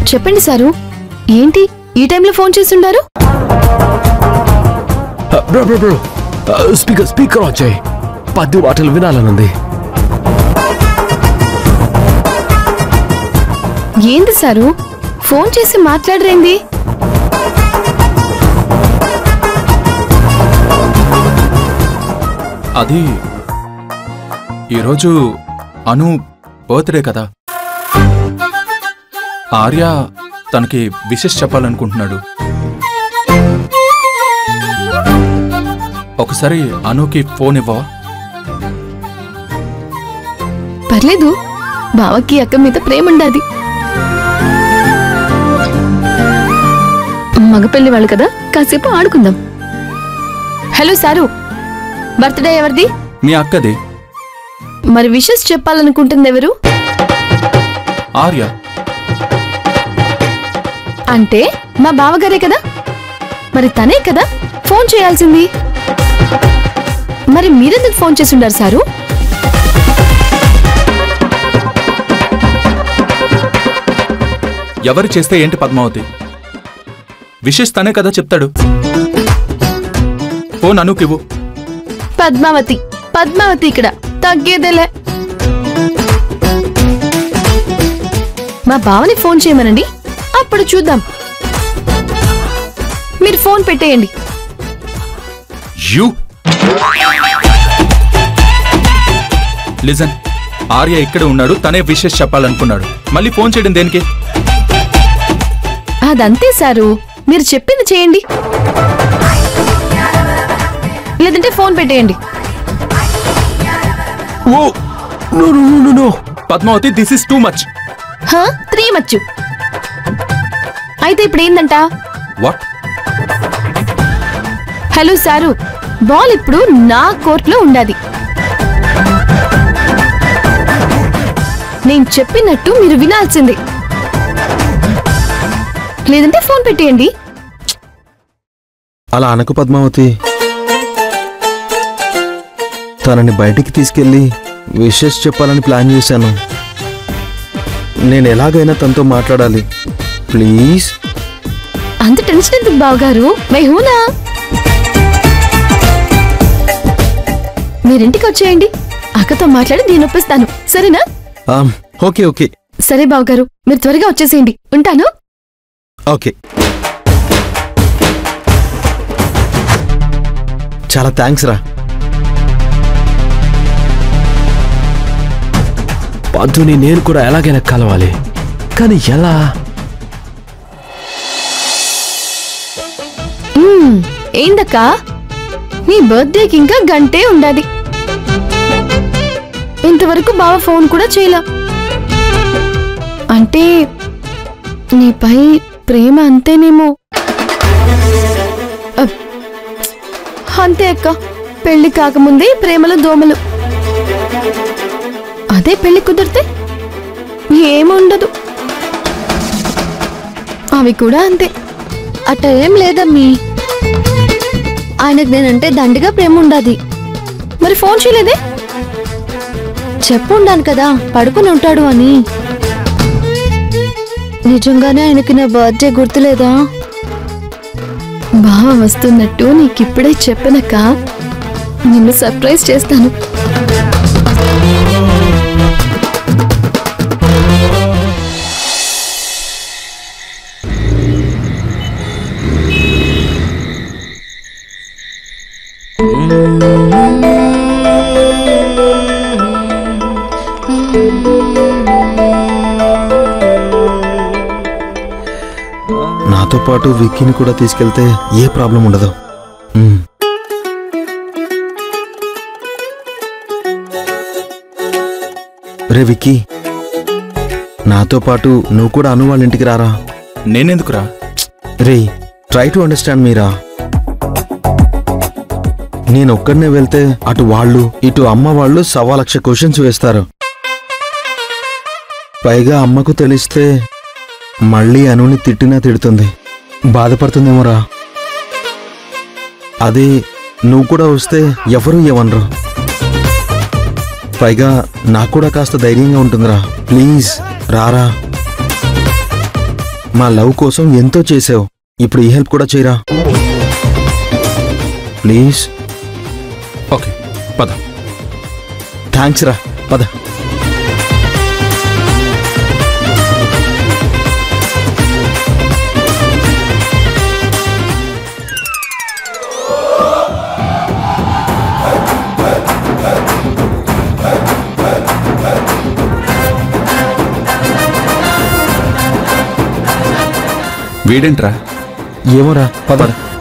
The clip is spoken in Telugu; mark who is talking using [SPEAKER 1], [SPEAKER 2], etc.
[SPEAKER 1] చెప్పండి సారు ఏంటి ఈ టైంలో ఫోన్ చేస్తుండారు
[SPEAKER 2] bro bro bro speaker speaker on చేయి పద్దు మాటలు వినాలనుంది
[SPEAKER 1] ఏంది సారు ఫోన్ చేసి మాట్లాడరేంది
[SPEAKER 3] అది ఈరోజు అను బర్త్డే కదా ఆర్య తనకి విషెస్ చెప్పాలనుకుంటున్నాడు ఒకసారి అనుకి ఫోన్ ఇవ్వవా
[SPEAKER 1] పర్లేదు బావకి అక్క మీద ప్రేమ ఉండాది మగపెళ్లి వాళ్ళు కదా కాసేపు ఆడుకుందాం హలో సారు బర్త్డే ఎవరిది
[SPEAKER 3] మీ అక్కది
[SPEAKER 1] మరి విషెస్ చెప్పాలనుకుంటుంది ఎవరు
[SPEAKER 3] ఆర్య
[SPEAKER 1] అంటే మా బావగారే కదా మరి తనే కదా ఫోన్ చేయాల్సింది మరి మీరెందుకు ఫోన్ చేసిండారు సారు
[SPEAKER 3] ఎవరు చేస్తే ఏంటి పద్మావతి విషెస్ తనే కదా చెప్తాడు ఫోన్ అనుకివ్వు
[SPEAKER 1] పద్మావతి పద్మావతి ఇక్కడ తగ్గేదేలే మా బావని ఫోన్ చేయమనండి అప్పుడు చూద్దాం మీరు ఫోన్ పెట్టేయండి
[SPEAKER 3] యూ లిజన్ ఆర్య ఇక్కడ ఉన్నాడు తనే విషెస్ చెప్పాలనుకున్నాడు మళ్ళీ ఫోన్ చేయడం దేనికి
[SPEAKER 1] అదంతే సారు మీరు చెప్పింది చేయండి లేదంటే ఫోన్ పెట్టేయండి
[SPEAKER 2] oh no no no no
[SPEAKER 3] Padmavathi this is too much
[SPEAKER 1] హా త్రీ మచ్చు అయితే ఇప్పుడు ఏందంట
[SPEAKER 3] వాట్
[SPEAKER 1] హలో సారు బాల్ ఇప్పుడు నా కోర్టులో ఉండాది నేను చెప్పినట్టు మీరు వినాల్సిందే లేదంటే ఫోన్ పెట్టేయండి
[SPEAKER 4] అలా అనకు పద్మావతి తనని బయటికి తీసుకెళ్ళి విషెస్ చెప్పాలని ప్లాన్ చేశాను నేను ఎలాగైనా తనతో మాట్లాడాలి ప్లీజ్
[SPEAKER 1] అంత టెన్షన్ ఎందుకు బావగారు మెహూనా మీరింటికి వచ్చేయండి అక్కతో మాట్లాడి నేను ఒప్పిస్తాను సరేనా
[SPEAKER 4] ఆమ్, ఓకే ఓకే
[SPEAKER 1] సరే బావగారు మీరు త్వరగా వచ్చేసేయండి ఉంటాను
[SPEAKER 4] ఓకే చాలా థ్యాంక్స్ రా
[SPEAKER 2] పద్దుని నేను కూడా ఎలాగైనా కలవాలి కానీ ఎలా
[SPEAKER 1] మ్మ్, ఏందక్క మీ బర్త్డేకి ఇంకా గంటే ఉండాది ఇంతవరకు బావ ఫోన్ కూడా చేయలా అంటే నీపై ప్రేమ అంతేనేమో అబ్, అంతే అక్క పెళ్లి కాకముందే ప్రేమలో దోమలు అదే పెళ్లి కుదిరితే ఏముండదు అవి కూడా అంతే
[SPEAKER 5] అట్ట ఏం లేదమ్మీ ఆయనకు నేనంటే దండిగా ప్రేమ ఉండాది
[SPEAKER 1] మరి ఫోన్ చేయలేదే
[SPEAKER 5] చెప్పుండాను కదా పడుకుని ఉంటాడు అని నిజంగానే ఆయనకి నా బర్త్డే గుర్తులేదా
[SPEAKER 1] బావ వస్తున్నట్టు నీకిప్పుడే చెప్పనక్క నిన్ను సర్ప్రైజ్ చేస్తాను
[SPEAKER 4] నాతో పాటు విక్కీని కూడా తీసుకెళ్తే ఏ ప్రాబ్లం ఉండదు మ్మ్. రే విక్కీ నాతో పాటు నువ్వు కూడా అను వాళ్ళ ఇంటికి రారా
[SPEAKER 3] నేనెందుకురా
[SPEAKER 4] రే ట్రై టు అండర్స్టాండ్ మీరా నేను ఒక్కడనే వెళ్తే అటు వాళ్ళు ఇటు అమ్మ వాళ్ళు సవా లక్ష క్వశ్చన్స్ వేస్తారు పైగా అమ్మకు తెలిస్తే మళ్ళీ అనుని తిట్టినా తిడుతుంది బాధపడుతుందేమోరా అదే నువ్వు కూడా వస్తే ఎవరు ఏమనరు పైగా నాకు కూడా కాస్త ధైర్యంగా ఉంటుందిరా ప్లీజ్ రారా మా లవ్ కోసం ఎంతో చేసావు ఇప్పుడు ఈ హెల్ప్ కూడా చేయరా ప్లీజ్
[SPEAKER 3] ఓకే పద
[SPEAKER 4] థ్యాంక్స్ రా పద
[SPEAKER 3] వీడేంట్రా
[SPEAKER 4] ఏమోరా పద